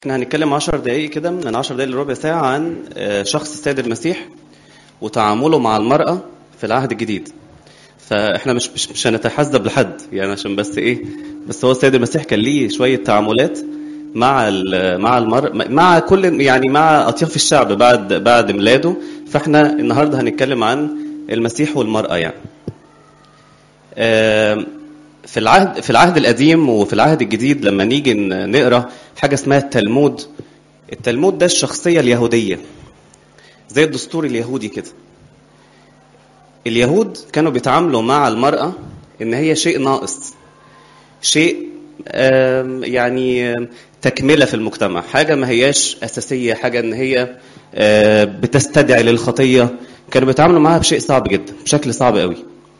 احنا هنتكلم 10 دقايق كده من 10 دقايق لربع ساعة عن آه، شخص السيد المسيح وتعامله مع المرأة في العهد الجديد. فاحنا مش مش, مش هنتحزب لحد يعني عشان بس ايه بس هو السيد المسيح كان ليه شوية تعاملات مع ال- مع المرأة مع كل يعني مع أطياف الشعب بعد بعد ميلاده فاحنا النهارده هنتكلم عن المسيح والمرأة يعني. آم، في العهد في العهد القديم وفي العهد الجديد لما نيجي ن- نقرا حاجه اسمها التلمود التلمود ده الشخصيه اليهوديه زي الدستور اليهودي كده اليهود كانوا بيتعاملوا مع المراه ان هي شيء ناقص شيء آم، يعني آم، تكمله في المجتمع حاجه ما هياش اساسيه حاجه ان هي آه، بتستدعي للخطيه كانوا بيتعاملوا معاها بشيء صعب جدا بشكل صعب قوي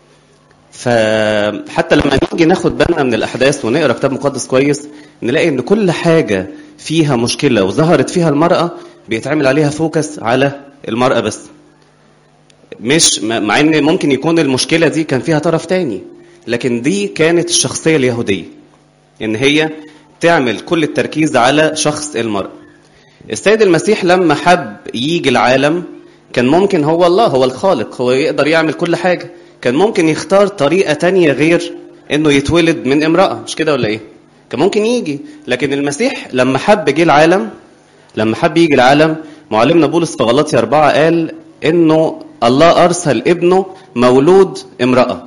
فحتى لما نيجي ناخد بالنا من الاحداث ونقرا كتاب مقدس كويس نلاقي ان كل حاجه فيها مشكله وظهرت فيها المراه بيتعمل عليها فوكس على المراه بس مش مع ان ممكن يكون المشكله دي كان فيها طرف تاني لكن دي كانت الشخصيه اليهوديه ان هي تعمل كل التركيز على شخص المراه السيد المسيح لما حب يجي العالم كان ممكن هو الله هو الخالق هو يقدر يعمل كل حاجة كان ممكن يختار طريقة تانية غير انه يتولد من امرأة مش كده ولا ايه كان ممكن يجي لكن المسيح لما حب جه العالم لما حب يجي العالم معلمنا بولس في غلطي أربعة قال انه الله ارسل ابنه مولود امرأة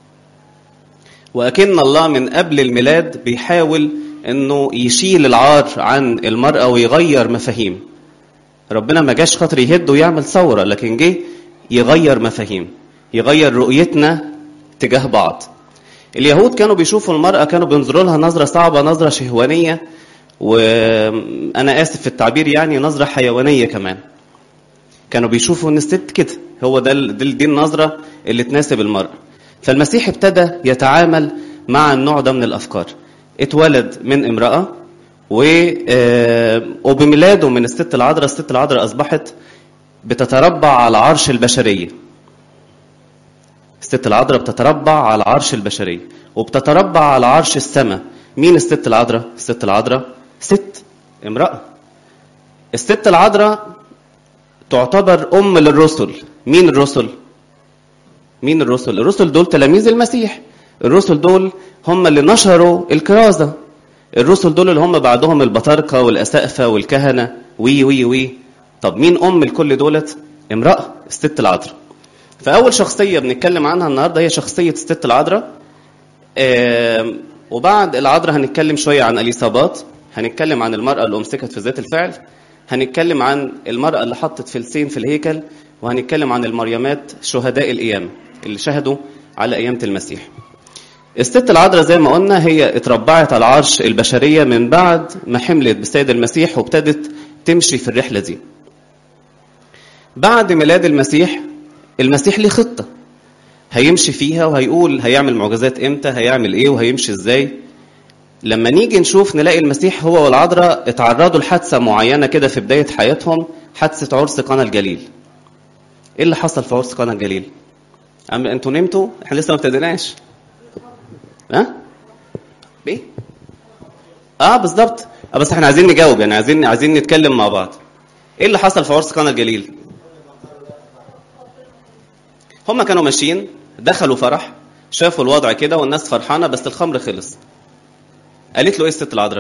وأكن الله من قبل الميلاد بيحاول انه يشيل العار عن المرأة ويغير مفاهيم ربنا ما جاش خاطر يهد ويعمل ثورة لكن جه يغير مفاهيم يغير رؤيتنا تجاه بعض اليهود كانوا بيشوفوا المرأة كانوا بينظروا لها نظرة صعبة نظرة شهوانية وأنا آسف في التعبير يعني نظرة حيوانية كمان كانوا بيشوفوا ان الست كده هو ده ال- دي دي النظره اللي تناسب المراه فالمسيح ابتدى يتعامل مع النوع ده من الافكار اتولد من امراه و آه، وبميلاده من الست العذراء الست العذراء اصبحت بتتربع على عرش البشريه الست العذراء بتتربع على عرش البشريه وبتتربع على عرش السماء مين الست العذراء الست العذراء ست امراه الست العذراء تعتبر ام للرسل مين الرسل مين الرسل الرسل دول تلاميذ المسيح الرسل دول هم اللي نشروا الكرازه الرسل دول اللي هم بعدهم البطاركه والاسقفه والكهنه وي وي وي طب مين ام لكل دولت امراه الست العذراء فاول شخصيه بنتكلم عنها النهارده هي شخصيه الست العذراء آم، وبعد العذراء هنتكلم شويه عن اليصابات هنتكلم عن المراه اللي امسكت في ذات الفعل هنتكلم عن المراه اللي حطت فلسين في الهيكل وهنتكلم عن المريمات شهداء القيامه اللي شهدوا على قيامه المسيح الست العذراء زي ما قلنا هي اتربعت على عرش البشريه من بعد ما حملت بالسيد المسيح وابتدت تمشي في الرحله دي بعد ميلاد المسيح المسيح ليه خطه هيمشي فيها وهيقول هيعمل معجزات امتى هيعمل ايه وهيمشي ازاي لما نيجي نشوف نلاقي المسيح هو والعذراء اتعرضوا لحادثه معينه كده في بدايه حياتهم حادثه عرس قنا الجليل ايه اللي حصل في عرس قنا الجليل أم انتوا نمتوا احنا لسه ما ابتديناش ها ايه اه بالظبط آه بس احنا عايزين نجاوب يعني عايزين عايزين نتكلم مع بعض ايه اللي حصل في عرس قنا الجليل هم كانوا ماشيين دخلوا فرح شافوا الوضع كده والناس فرحانه بس الخمر خلص قالت له ايه الست العذراء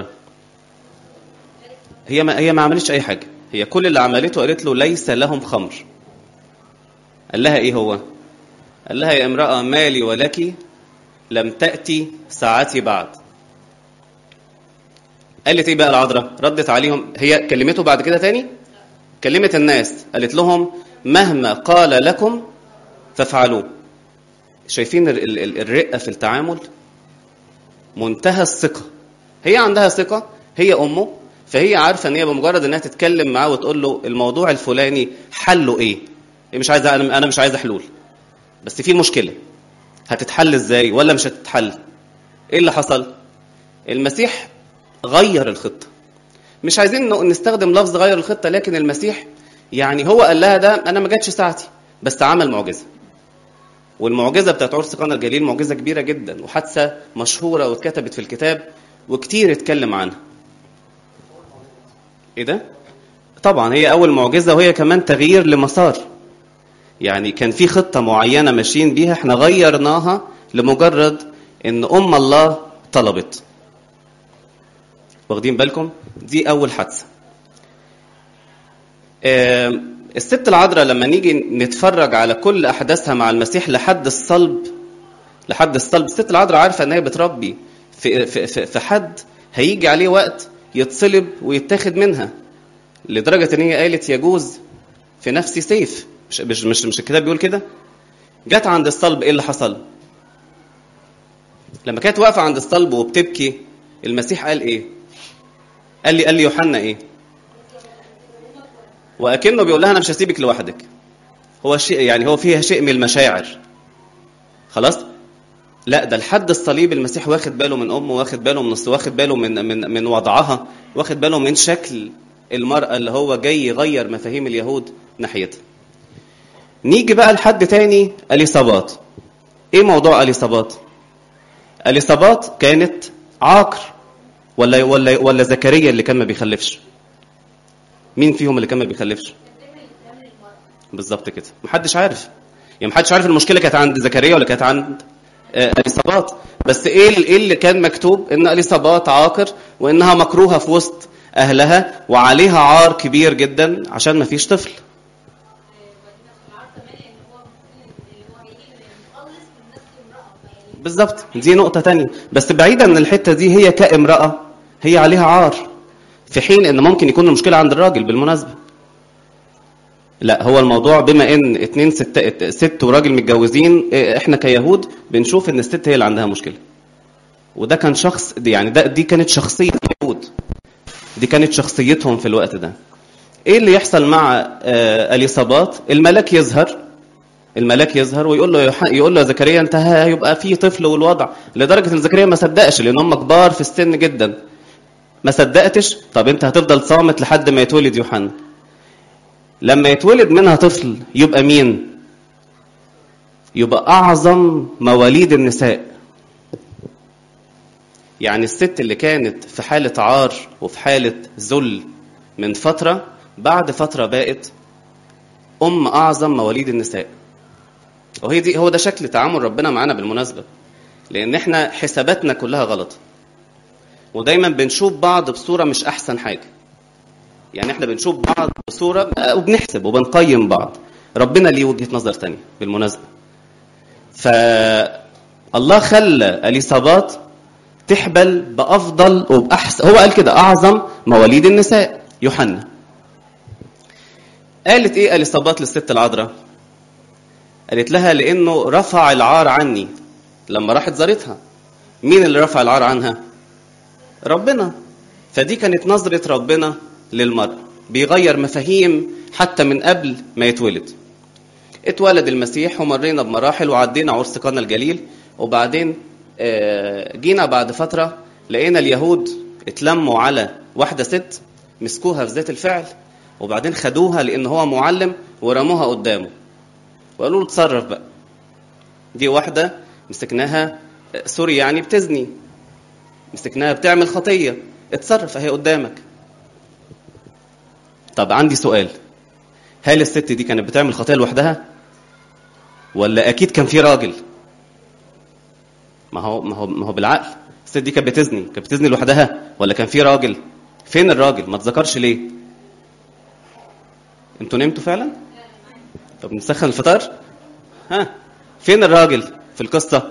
هي ما هي ما عملتش اي حاجه هي كل اللي عملته قالت له ليس لهم خمر قال لها ايه هو قال لها يا امراه مالي ولك لم تاتي ساعتي بعد قالت ايه بقى العذراء ردت عليهم هي كلمته بعد كده تاني كلمت الناس قالت لهم مهما قال لكم فافعلوه شايفين ال- ال- ال- الرقه في التعامل منتهى الثقه هي عندها ثقه هي امه فهي عارفه ان هي بمجرد انها تتكلم معاه وتقول له الموضوع الفلاني حله ايه هي مش عايزه انا أنا مش عايزه حلول بس في مشكله هتتحل ازاي ولا مش هتتحل ايه اللي حصل المسيح غير الخطه مش عايزين ن- نستخدم لفظ غير الخطه لكن المسيح يعني هو قال لها ده انا ما جاتش ساعتي بس عمل معجزه والمعجزه بتاعت عرس قنا الجليل معجزه كبيره جدا وحادثه مشهوره واتكتبت في الكتاب وكتير اتكلم عنها ايه ده طبعا هي اول معجزه وهي كمان تغيير لمسار يعني كان في خطه معينه ماشيين بيها احنا غيرناها لمجرد ان ام الله طلبت واخدين بالكم دي اول حادثه آم، الست العذراء لما نيجي نتفرج على كل احداثها مع المسيح لحد الصلب لحد الصلب الست العذراء عارفه ان هي بتربي في في في في حد هيجي عليه وقت يتصلب ويتاخد منها لدرجه ان هي قالت يجوز في نفسي سيف مش مش مش, مش الكتاب بيقول كده جت عند الصلب ايه اللي حصل لما كانت واقفه عند الصلب وبتبكي المسيح قال ايه قال لي قال لي يوحنا ايه واكنه بيقول لها انا مش هسيبك لوحدك هو شيء يعني هو فيها شيء من المشاعر خلاص لا ده لحد الصليب المسيح واخد باله من امه واخد باله من واخد باله من من من وضعها واخد باله من شكل المراه اللي هو جاي يغير مفاهيم اليهود ناحيتها نيجي بقى لحد تاني اليصابات ايه موضوع اليصابات اليصابات كانت عاقر ولا ولا ولا زكريا اللي كان ما بيخلفش مين فيهم اللي كان ما بيخلفش بالظبط كده محدش عارف يعني محدش عارف المشكله كانت عند زكريا ولا كانت عند آه، اليصابات بس ايه ال- ايه اللي كان مكتوب ان اليصابات عاقر وانها مكروهه في وسط اهلها وعليها عار كبير جدا عشان ما فيش طفل بالظبط دي نقطة تانية بس بعيدا من الحتة دي هي كامرأة هي عليها عار في حين ان ممكن يكون المشكلة عند الراجل بالمناسبة لا هو الموضوع بما ان اتنين ست, ست وراجل متجوزين اه، احنا كيهود بنشوف ان الست هي اللي عندها مشكلة وده كان شخص دي يعني ده دي كانت شخصية اليهود دي كانت شخصيتهم في الوقت ده ايه اللي يحصل مع اه، اليصابات الملاك يظهر الملاك يظهر ويقول له يوح- يقول له يا زكريا انت هيبقى في طفل والوضع لدرجه ان زكريا ما صدقش لان هم كبار في السن جدا ما صدقتش طب انت هتفضل صامت لحد ما يتولد يوحنا لما يتولد منها طفل يبقى مين يبقى اعظم مواليد النساء يعني الست اللي كانت في حاله عار وفي حاله ذل من فتره بعد فتره بقت ام اعظم مواليد النساء وهي دي هو ده شكل تعامل ربنا معانا بالمناسبه لان احنا حساباتنا كلها غلط ودايما بنشوف بعض بصوره مش احسن حاجه يعني احنا بنشوف بعض بصوره آه، وبنحسب وبنقيم بعض ربنا ليه وجهه نظر تانية بالمناسبه فالله خلى اليصابات تحبل بافضل وباحسن هو قال كده اعظم مواليد النساء يوحنا قالت ايه اليصابات للست العذراء قالت لها لانه رفع العار عني لما راحت زارتها مين اللي رفع العار عنها ربنا فدي كانت نظرة ربنا للمرأة بيغير مفاهيم حتى من قبل ما يتولد اتولد المسيح ومرينا بمراحل وعدينا عرس قنا الجليل وبعدين آه، جينا بعد فترة لقينا اليهود اتلموا على واحدة ست مسكوها في ذات الفعل وبعدين خدوها لأن هو معلم ورموها قدامه وقالوا له اتصرف بقى دي واحدة مسكناها آه، سوري يعني بتزني مسكناها بتعمل خطية اتصرف اهي قدامك طب عندي سؤال هل الست دي كانت بتعمل خطية لوحدها ولا اكيد كان في راجل ما هو ما هو ما هو بالعقل الست دي كانت بتزني كانت بتزني لوحدها ولا كان في راجل فين الراجل ما تذكرش ليه انتوا نمتوا فعلا طب نسخن الفطار ها فين الراجل في القصه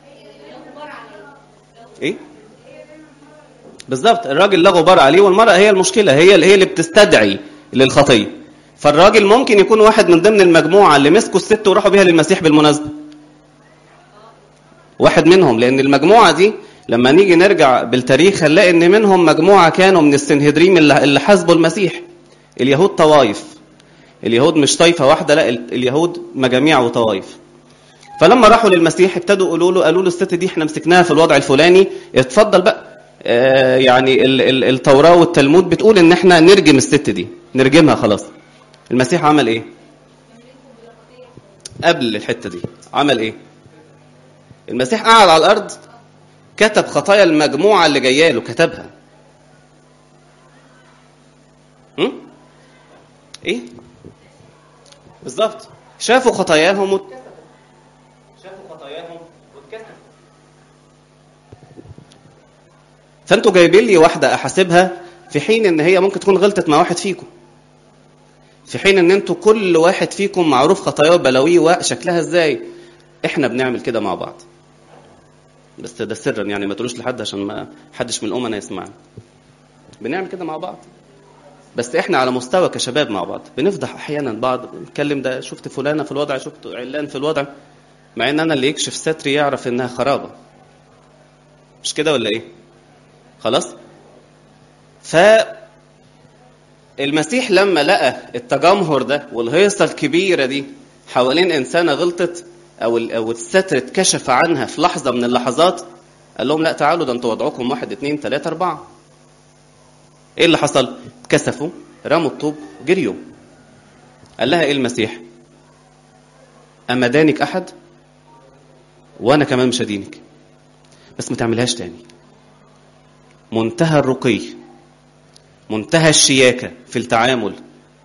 ايه بالظبط الراجل لا غبار عليه والمرأة هي المشكلة هي اللي هي اللي بتستدعي للخطية فالراجل ممكن يكون واحد من ضمن المجموعة اللي مسكوا الست وراحوا بيها للمسيح بالمناسبة واحد منهم لأن المجموعة دي لما نيجي نرجع بالتاريخ هنلاقي إن منهم مجموعة كانوا من السنهدريم اللي اللي حاسبوا المسيح اليهود طوايف اليهود مش طائفة واحدة لا اليهود مجاميع وطوايف فلما راحوا للمسيح ابتدوا يقولوا له قالوا له الست دي احنا مسكناها في الوضع الفلاني اتفضل بقى آه يعني ال- ال- التوراة والتلمود بتقول ان احنا نرجم الست دي نرجمها خلاص المسيح عمل ايه قبل الحتة دي عمل ايه المسيح قعد على الارض كتب خطايا المجموعة اللي جايه له كتبها ايه بالظبط شافوا خطاياهم واتكسفوا شافوا خطاياهم واتكسفوا فانتوا جايبين لي واحده احاسبها في حين ان هي ممكن تكون غلطت مع واحد فيكم في حين ان انتوا كل واحد فيكم معروف خطاياه وبلاويه شكلها ازاي احنا بنعمل كده مع بعض بس ده سرا يعني ما تقولوش لحد عشان ما حدش من الامنا يسمعنا بنعمل كده مع بعض بس احنا على مستوى كشباب مع بعض بنفضح احيانا بعض بنتكلم ده شفت فلانه في الوضع شفت علان في الوضع مع ان انا اللي يكشف ستري يعرف انها خرابه مش كده ولا ايه خلاص ف المسيح لما لقى التجمهر ده والهيصه الكبيره دي حوالين انسانه غلطت او او الستر اتكشف عنها في لحظه من اللحظات قال لهم لا تعالوا ده انتوا وضعكم واحد اتنين تلاته اربعه ايه اللي حصل؟ اتكسفوا رموا الطوب جريوا قال لها ايه المسيح؟ اما دانك احد وانا كمان مش هدينك بس ما تعملهاش تاني منتهى الرقي منتهى الشياكه في التعامل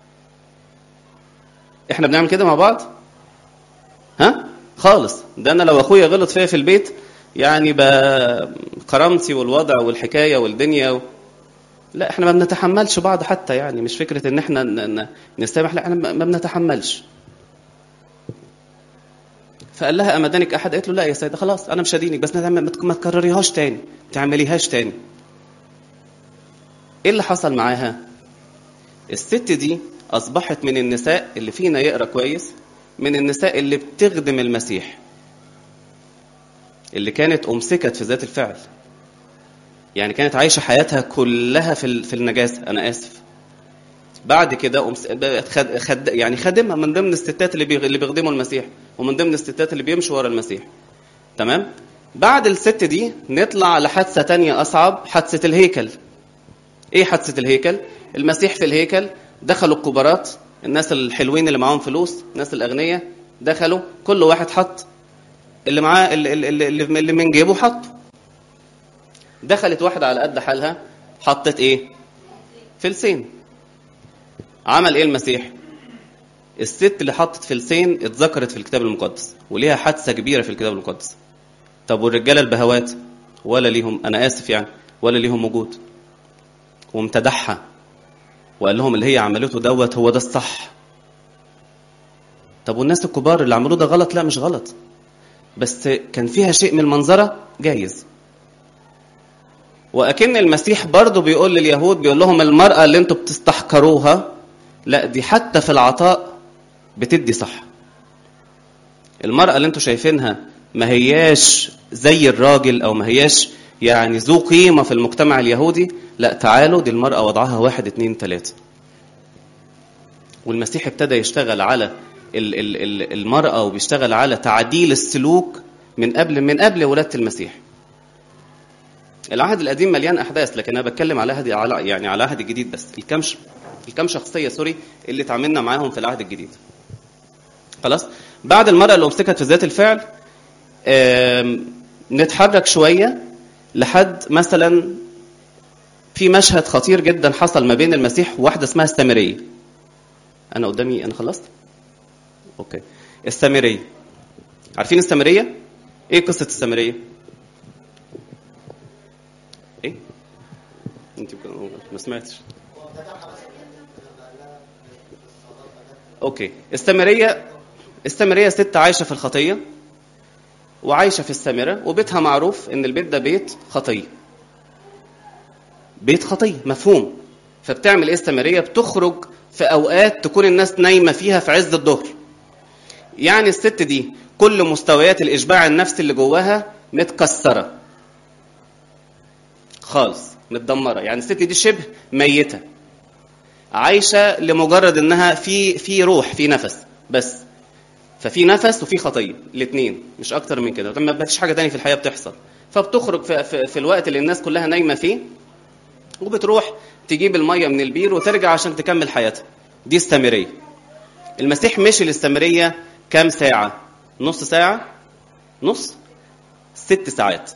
احنا بنعمل كده مع بعض ها خالص ده انا لو اخويا غلط فيا في البيت يعني بكرامتي والوضع والحكايه والدنيا و... لا احنا ما بنتحملش بعض حتى يعني مش فكره ان احنا ن... ن... نسامح لا احنا ما بنتحملش فقال لها امدانك احد قالت له لا يا سيده خلاص انا مش هدينك بس ما تكرريهاش تاني ما تعمليهاش تاني ايه اللي حصل معاها الست دي اصبحت من النساء اللي فينا يقرا كويس من النساء اللي بتخدم المسيح اللي كانت امسكت في ذات الفعل يعني كانت عايشه حياتها كلها في في النجاسه انا اسف بعد كده أمس... خد... خد... يعني خادمه من ضمن الستات اللي, بيغ... اللي بيخدموا المسيح ومن ضمن الستات اللي بيمشوا ورا المسيح تمام بعد الست دي نطلع لحادثه تانية اصعب حادثه الهيكل ايه حادثه الهيكل المسيح في الهيكل دخلوا الكبارات الناس الحلوين اللي معاهم فلوس الناس الاغنياء دخلوا كل واحد حط اللي معاه اللي, اللي, اللي من جيبه حطه دخلت واحدة على قد حالها حطت ايه فلسين عمل ايه المسيح الست اللي حطت فلسين اتذكرت في الكتاب المقدس وليها حادثة كبيرة في الكتاب المقدس طب والرجالة البهوات ولا ليهم انا اسف يعني ولا ليهم وجود وامتدحها وقال لهم اللي هي عملته دوت هو ده الصح طب والناس الكبار اللي عملوه ده غلط لا مش غلط بس كان فيها شيء من المنظرة جايز وأكن المسيح برضه بيقول لليهود بيقول لهم المرأة اللي انتوا بتستحقروها لا دي حتى في العطاء بتدي صح المرأة اللي انتوا شايفينها ما هياش زي الراجل أو ما هياش يعني ذو قيمة في المجتمع اليهودي لا تعالوا دي المرأة وضعها واحد اتنين تلاتة والمسيح ابتدى يشتغل على المرأة وبيشتغل على تعديل السلوك من قبل من قبل ولادة المسيح العهد القديم مليان احداث لكن انا بتكلم على عهد على يعني على العهد الجديد بس الكم الكم شخصيه سوري اللي اتعاملنا معاهم في العهد الجديد خلاص بعد المراه اللي امسكت في ذات الفعل نتحرك شويه لحد مثلا في مشهد خطير جدا حصل ما بين المسيح وواحده اسمها السامريه انا قدامي انا خلصت اوكي السامريه عارفين السامريه ايه قصه السامريه ايه انت ما سمعتش اوكي السامريه السامريه ست عايشه في الخطيه وعايشه في السامره وبيتها معروف ان البيت ده بيت خطيه بيت خطيه مفهوم فبتعمل ايه السامريه بتخرج في اوقات تكون الناس نايمه فيها في عز الظهر يعني الست دي كل مستويات الاشباع النفسي اللي جواها متكسره خالص متدمره يعني الست دي شبه ميته عايشه لمجرد انها في في روح في نفس بس ففي نفس وفي خطيه الاثنين مش اكتر من كده ما فيش حاجه تانية في الحياه بتحصل فبتخرج في, في, في الوقت اللي الناس كلها نايمه فيه وبتروح تجيب الميه من البير وترجع عشان تكمل حياتها دي السامريه المسيح مشي للسامريه كام ساعه نص ساعه نص ست ساعات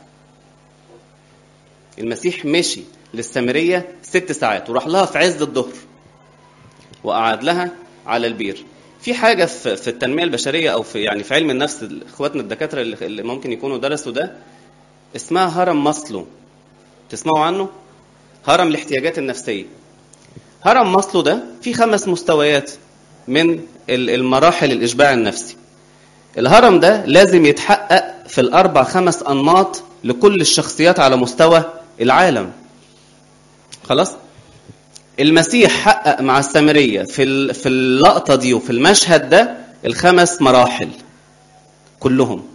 المسيح مشي للسامريه ست ساعات وراح لها في عز الظهر وقعد لها على البير في حاجة في في التنمية البشرية أو في يعني في علم النفس إخواتنا الدكاترة اللي اللي ممكن يكونوا درسوا ده اسمها هرم ماسلو تسمعوا عنه؟ هرم الاحتياجات النفسية هرم ماسلو ده فيه خمس مستويات من ال- المراحل الإشباع النفسي الهرم ده لازم يتحقق في الأربع خمس أنماط لكل الشخصيات على مستوى العالم خلاص المسيح حقق مع السامرية في ال- في اللقطة دي وفي المشهد ده الخمس مراحل كلهم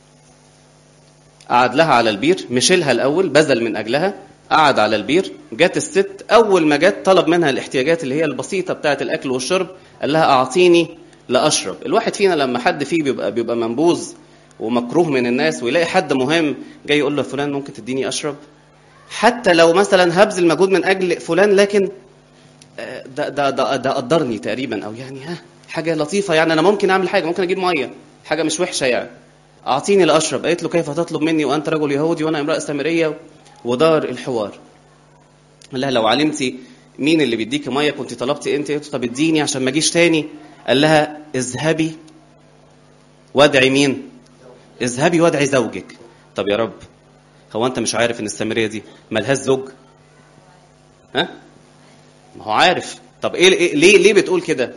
قعد لها على البير مشيلها الأول بذل من أجلها قعد على البير جت الست أول ما جت طلب منها الاحتياجات اللي هي البسيطة بتاعة الأكل والشرب قال لها أعطيني لأشرب الواحد فينا لما حد فيه بيبقى بيبقى منبوذ ومكروه من الناس ويلاقي حد مهم جاي يقول له فلان ممكن تديني أشرب حتى لو مثلا هبذل مجهود من أجل فلان لكن آه، ده ده ده, ده قدرني تقريبا أو يعني ها حاجة لطيفة يعني أنا ممكن أعمل حاجة ممكن أجيب مية حاجة مش وحشة يعني أعطيني لأشرب قالت له كيف تطلب مني وأنت رجل يهودي وأنا امرأة سامرية ودار الحوار قال لها لو علمتي مين اللي بيديكي ميه كنت طلبتي انت قلت طب اديني عشان ما اجيش تاني قال لها اذهبي وادعي مين اذهبي وادعي زوجك طب يا رب هو انت مش عارف ان السامريه دي ملهاش زوج ها ما هو عارف طب ايه إيه- ليه ليه بتقول كده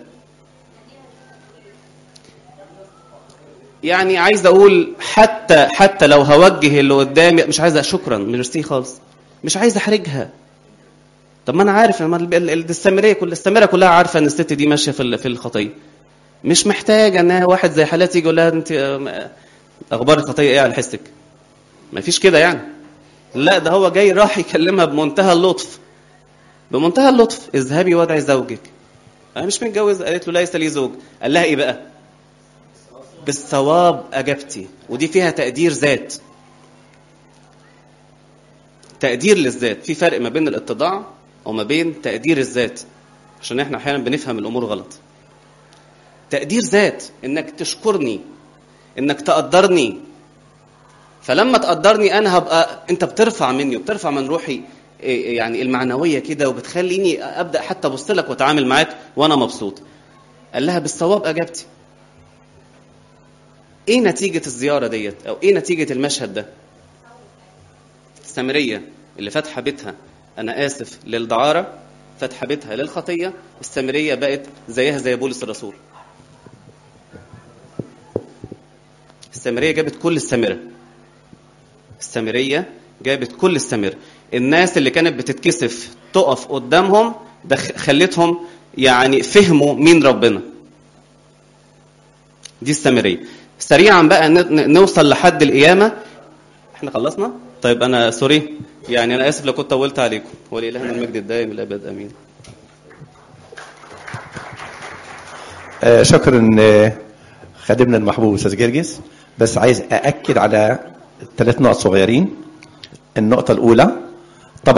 يعني عايز اقول حتى حتى لو هوجه اللي قدامي مش عايز شكرا ميرسي خالص مش عايز احرجها طب ما انا عارف ما ال- ال- السامريه كل السامره كلها عارفه ان الست دي ماشيه في ال- في الخطيه مش محتاجه انها واحد زي حالاتي يقول لها انت آم، اخبار الخطيه ايه على حسك ما فيش كده يعني لا ده هو جاي راح يكلمها بمنتهى اللطف بمنتهى اللطف اذهبي وادعي زوجك انا مش متجوز قالت له ليس لي زوج قال لها ايه بقى بالصواب اجبتي ودي فيها تقدير ذات تقدير للذات في فرق ما بين الاتضاع وما بين تقدير الذات عشان احنا احيانا بنفهم الامور غلط تقدير ذات انك تشكرني انك تقدرني فلما تقدرني انا هبقى انت بترفع مني وبترفع من روحي إيه يعني المعنويه كده وبتخليني ابدا حتى ابص لك واتعامل معاك وانا مبسوط قال لها بالصواب اجابتي ايه نتيجه الزياره ديت او ايه نتيجه المشهد ده السامريه اللي فاتحه بيتها انا اسف للدعاره فاتحه بيتها للخطيه السامريه بقت زيها زي بولس الرسول السامريه جابت كل السامره السامريه جابت كل السامره الناس اللي كانت بتتكسف تقف قدامهم ده خ- خلتهم يعني فهموا مين ربنا دي السامريه سريعا بقى ن- ن- نوصل لحد القيامه احنا خلصنا طيب انا سوري يعني انا اسف لو كنت طولت عليكم ولإلهنا المجد الدائم الابد امين آه، شكرا آه، خادمنا المحبوب استاذ جرجس بس عايز ااكد على ثلاث نقط صغيرين النقطه الاولى